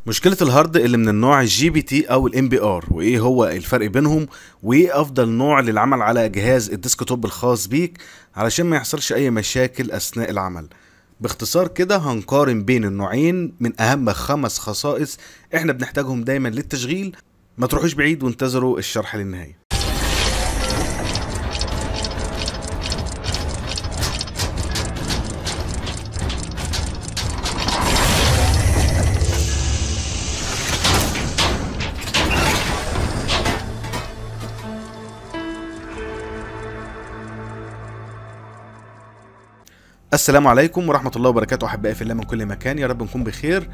مشكلة الهارد اللي من النوع الجي بي تي او الام بي ار وايه هو الفرق بينهم وايه افضل نوع للعمل على جهاز الديسكتوب الخاص بيك علشان ما يحصلش اي مشاكل اثناء العمل باختصار كده هنقارن بين النوعين من اهم خمس خصائص احنا بنحتاجهم دايما للتشغيل ما تروحوش بعيد وانتظروا الشرح للنهاية السلام عليكم ورحمة الله وبركاته أحبائي في الله من كل مكان يا رب نكون بخير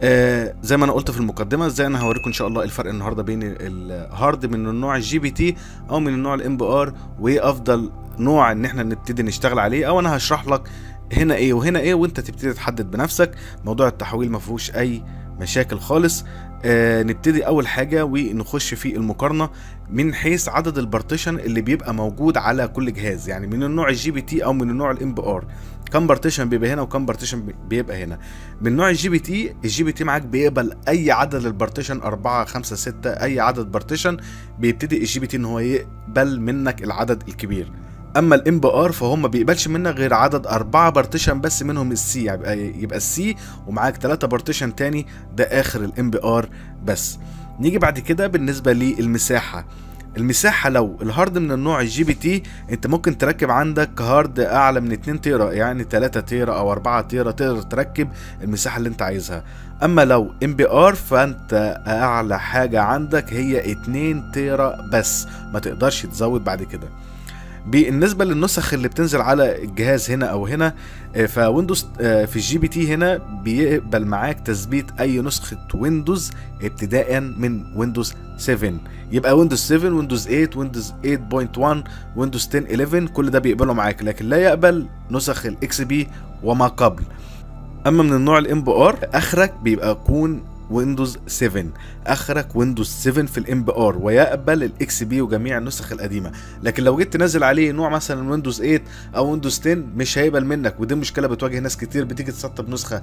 آه زي ما أنا قلت في المقدمة زي أنا هوريكم إن شاء الله الفرق النهاردة بين الهارد من النوع الجي بي تي أو من النوع الام بي ار وإيه أفضل نوع إن إحنا نبتدي نشتغل عليه أو أنا هشرح لك هنا إيه وهنا إيه وأنت تبتدي تحدد بنفسك موضوع التحويل ما فيهوش أي مشاكل خالص آه نبتدي اول حاجه ونخش في المقارنه من حيث عدد البارتيشن اللي بيبقى موجود على كل جهاز يعني من النوع الجي بي تي او من النوع الام بي ار كم بارتيشن بيبقى هنا وكم بارتيشن بيبقى هنا من نوع الجي بي تي الجي بي تي معاك بيقبل اي عدد للبارتيشن 4 5 6 اي عدد بارتيشن بيبتدي الجي بي تي ان هو يقبل منك العدد الكبير اما الام بي ار فهو ما بيقبلش منك غير عدد أربعة بارتيشن بس منهم السي يعني يبقى يبقى السي ومعاك ثلاثة بارتيشن تاني ده اخر الام بي ار بس نيجي بعد كده بالنسبه للمساحه المساحة لو الهارد من النوع الجي بي تي انت ممكن تركب عندك هارد اعلى من 2 تيرا يعني 3 تيرا او 4 تيرا تقدر تركب المساحة اللي انت عايزها اما لو ام بي ار فانت اعلى حاجة عندك هي 2 تيرا بس ما تقدرش تزود بعد كده بالنسبه للنسخ اللي بتنزل على الجهاز هنا او هنا فويندوز في الجي بي تي هنا بيقبل معاك تثبيت اي نسخه ويندوز ابتداء من ويندوز 7 يبقى ويندوز 7 ويندوز 8 ويندوز 8.1 ويندوز 10 11 كل ده بيقبله معاك لكن لا يقبل نسخ الاكس بي وما قبل اما من النوع الام بي ار اخرك بيبقى يكون ويندوز 7 اخرك ويندوز 7 في الام بي ار ويقبل الاكس بي وجميع النسخ القديمه لكن لو جيت تنزل عليه نوع مثلا ويندوز 8 او ويندوز 10 مش هيقبل منك ودي مشكله بتواجه ناس كتير بتيجي تسطب نسخه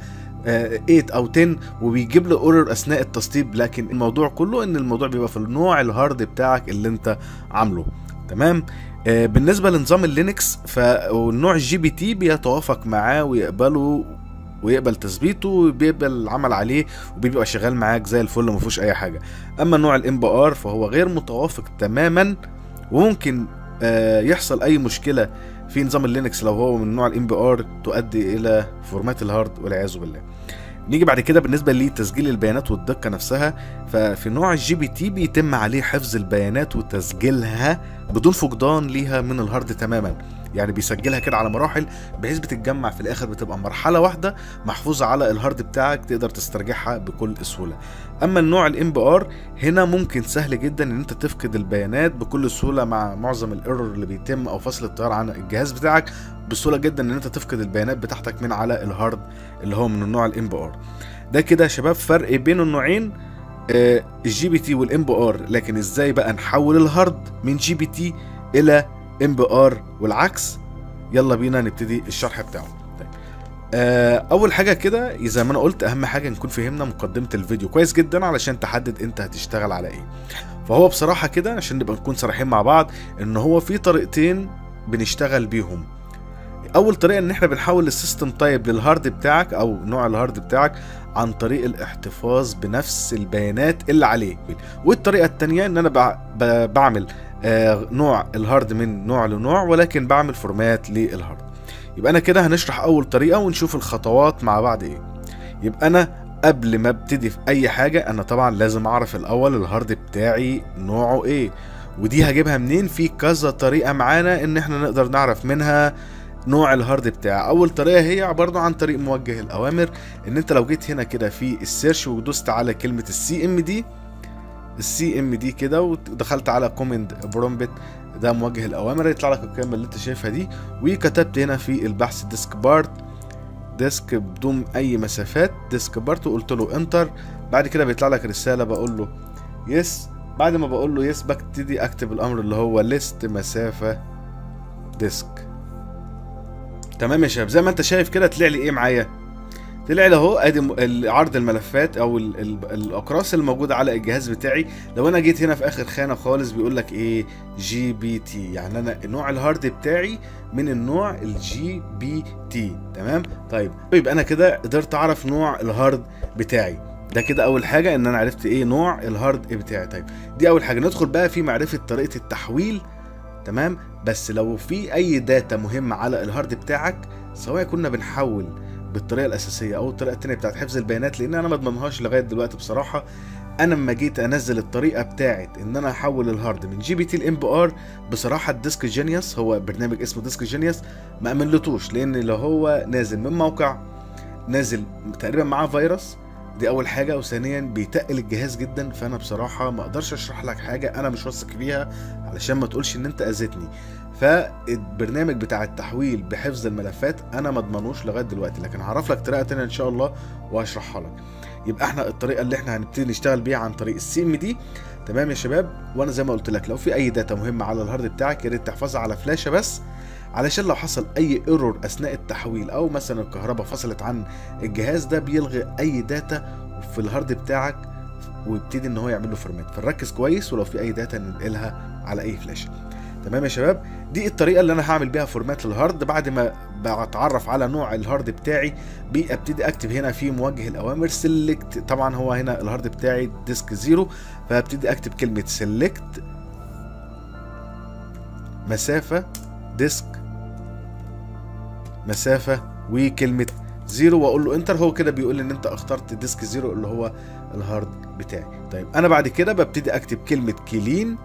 8 او 10 وبيجيب له اورر اثناء التسطيب لكن الموضوع كله ان الموضوع بيبقى في النوع الهارد بتاعك اللي انت عامله تمام بالنسبه لنظام اللينكس فالنوع الجي بي تي بيتوافق معاه ويقبله ويقبل تثبيته وبيقبل العمل عليه وبيبقى شغال معاك زي الفل ما فيهوش اي حاجه اما النوع الام بي ار فهو غير متوافق تماما وممكن آه يحصل اي مشكله في نظام اللينكس لو هو من نوع الام بي ار تؤدي الى فورمات الهارد والعياذ بالله نيجي بعد كده بالنسبه لتسجيل البيانات والدقه نفسها ففي نوع الجي بي تي بيتم عليه حفظ البيانات وتسجيلها بدون فقدان ليها من الهارد تماما يعني بيسجلها كده على مراحل بحيث بتتجمع في الاخر بتبقى مرحله واحده محفوظه على الهارد بتاعك تقدر تسترجعها بكل سهوله اما النوع الام بي ار هنا ممكن سهل جدا ان انت تفقد البيانات بكل سهوله مع معظم الايرور اللي بيتم او فصل التيار عن الجهاز بتاعك بسهوله جدا ان انت تفقد البيانات بتاعتك من على الهارد اللي هو من النوع الام بي ار ده كده يا شباب فرق بين النوعين آه الجي بي تي والام بي ار لكن ازاي بقى نحول الهارد من جي بي تي الى ام بي ار والعكس يلا بينا نبتدي الشرح بتاعه طيب. آه اول حاجه كده زي ما انا قلت اهم حاجه نكون فهمنا مقدمه الفيديو كويس جدا علشان تحدد انت هتشتغل على ايه فهو بصراحه كده عشان نبقى نكون صريحين مع بعض ان هو في طريقتين بنشتغل بيهم اول طريقه ان احنا بنحول السيستم تايب للهارد بتاعك او نوع الهارد بتاعك عن طريق الاحتفاظ بنفس البيانات اللي عليه والطريقه الثانيه ان انا بعمل آه نوع الهارد من نوع لنوع ولكن بعمل فورمات للهارد يبقى انا كده هنشرح اول طريقه ونشوف الخطوات مع بعض ايه يبقى انا قبل ما ابتدي في اي حاجه انا طبعا لازم اعرف الاول الهارد بتاعي نوعه ايه ودي هجيبها منين في كذا طريقه معانا ان احنا نقدر نعرف منها نوع الهارد بتاعي اول طريقه هي برضه عن طريق موجه الاوامر ان انت لو جيت هنا كده في السيرش ودوست على كلمه السي ام دي السي ام دي كده ودخلت على كومند برومبت ده موجه الاوامر يطلع لك الكلمه اللي انت شايفها دي وكتبت هنا في البحث ديسك بارت ديسك بدون اي مسافات ديسك بارت وقلت له انتر بعد كده بيطلع لك رساله بقول له يس بعد ما بقول له يس ببتدي اكتب الامر اللي هو ليست مسافه ديسك تمام يا شباب زي ما انت شايف كده طلع لي ايه معايا طلع لي اهو ادي م- ال- عرض الملفات او ال- ال- الاقراص اللي موجوده على الجهاز بتاعي لو انا جيت هنا في اخر خانه خالص بيقول لك ايه جي بي تي يعني انا نوع الهارد بتاعي من النوع الجي بي تي تمام طيب يبقى انا كده قدرت اعرف نوع الهارد بتاعي ده كده اول حاجه ان انا عرفت ايه نوع الهارد بتاعي طيب دي اول حاجه ندخل بقى في معرفه طريقه التحويل تمام بس لو في اي داتا مهمه على الهارد بتاعك سواء كنا بنحول بالطريقه الاساسيه او الطريقه التانيه بتاعت حفظ البيانات لان انا ما اضمنهاش لغايه دلوقتي بصراحه انا لما جيت انزل الطريقه بتاعت ان انا احول الهارد من جي بي تي لام بي ار بصراحه الديسك جينيوس هو برنامج اسمه ديسك جينيوس ما امنلتوش لان لو هو نازل من موقع نازل تقريبا معاه فيروس دي اول حاجه وثانيا بيتقل الجهاز جدا فانا بصراحه ما اقدرش اشرح لك حاجه انا مش واثق فيها علشان ما تقولش ان انت اذيتني فالبرنامج بتاع التحويل بحفظ الملفات انا ما اضمنوش لغايه دلوقتي لكن هعرف لك طريقه تانية ان شاء الله وهشرحها لك يبقى احنا الطريقه اللي احنا هنبتدي نشتغل بيها عن طريق السي ام دي تمام يا شباب وانا زي ما قلت لك لو في اي داتا مهمه على الهارد بتاعك يا ريت تحفظها على فلاشه بس علشان لو حصل اي ايرور اثناء التحويل او مثلا الكهرباء فصلت عن الجهاز ده بيلغي اي داتا في الهارد بتاعك ويبتدي ان هو يعمل له فورمات فنركز كويس ولو في اي داتا ننقلها على اي فلاشه تمام يا شباب دي الطريقه اللي انا هعمل بيها فورمات للهارد بعد ما بتعرف على نوع الهارد بتاعي ببتدي اكتب هنا في موجه الاوامر سيلكت طبعا هو هنا الهارد بتاعي ديسك زيرو فهبتدي اكتب كلمه سيلكت مسافه ديسك مسافه وكلمه زيرو واقول له انتر هو كده بيقول لي ان انت اخترت ديسك زيرو اللي هو الهارد بتاعي طيب انا بعد كده ببتدي اكتب كلمه كلين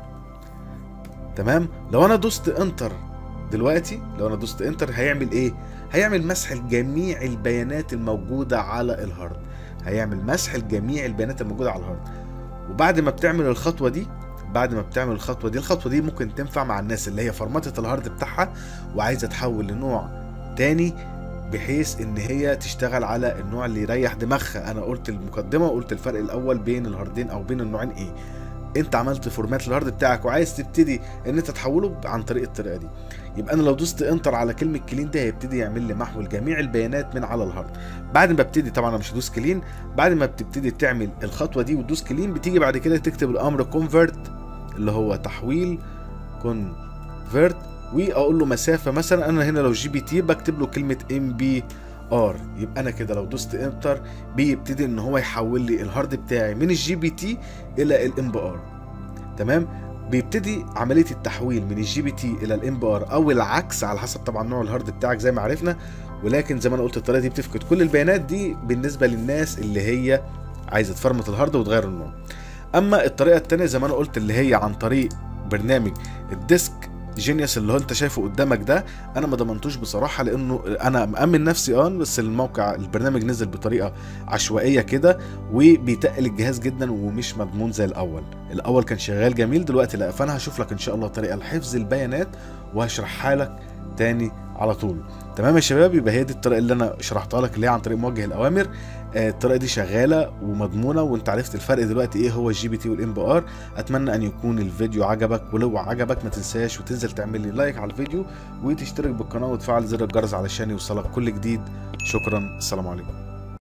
تمام لو انا دوست انتر دلوقتي لو انا دوست انتر هيعمل ايه هيعمل مسح لجميع البيانات الموجوده على الهارد هيعمل مسح لجميع البيانات الموجوده على الهارد وبعد ما بتعمل الخطوه دي بعد ما بتعمل الخطوه دي الخطوه دي ممكن تنفع مع الناس اللي هي فرمتت الهارد بتاعها وعايزه تحول لنوع تاني بحيث ان هي تشتغل على النوع اللي يريح دماغها انا قلت المقدمه وقلت الفرق الاول بين الهاردين او بين النوعين ايه انت عملت فورمات للهارد بتاعك وعايز تبتدي ان انت تحوله عن طريق الطريقه دي يبقى انا لو دوست انتر على كلمه كلين ده هيبتدي يعمل لي محو لجميع البيانات من على الهارد بعد ما ببتدي طبعا انا مش هدوس كلين بعد ما بتبتدي تعمل الخطوه دي وتدوس كلين بتيجي بعد كده تكتب الامر كونفرت اللي هو تحويل كونفرت واقول له مسافه مثلا انا هنا لو جي بي تي بكتب له كلمه ام بي ار يبقى انا كده لو دوست انتر بيبتدي ان هو يحول لي الهارد بتاعي من الجي بي تي الى الام بي ار تمام بيبتدي عمليه التحويل من الجي بي تي الى الام بي ار او العكس على حسب طبعا نوع الهارد بتاعك زي ما عرفنا ولكن زي ما انا قلت الطريقه دي بتفقد كل البيانات دي بالنسبه للناس اللي هي عايزه تفرمت الهارد وتغير النوع اما الطريقه الثانيه زي ما انا قلت اللي هي عن طريق برنامج الديسك جينيوس اللي هو انت شايفه قدامك ده انا ما ضمنتوش بصراحه لانه انا مامن نفسي اه بس الموقع البرنامج نزل بطريقه عشوائيه كده وبيتقل الجهاز جدا ومش مضمون زي الاول الاول كان شغال جميل دلوقتي لا فانا هشوف لك ان شاء الله طريقه لحفظ البيانات وهشرحها لك تاني على طول تمام يا شباب يبقى هي دي الطريقه اللي انا شرحتها لك اللي هي عن طريق موجه الاوامر آه، الطريقه دي شغاله ومضمونه وانت عرفت الفرق دلوقتي ايه هو الجي بي تي والام بي ار اتمنى ان يكون الفيديو عجبك ولو عجبك ما تنساش وتنزل تعمل لي لايك على الفيديو وتشترك بالقناه وتفعل زر الجرس علشان يوصلك كل جديد شكرا السلام عليكم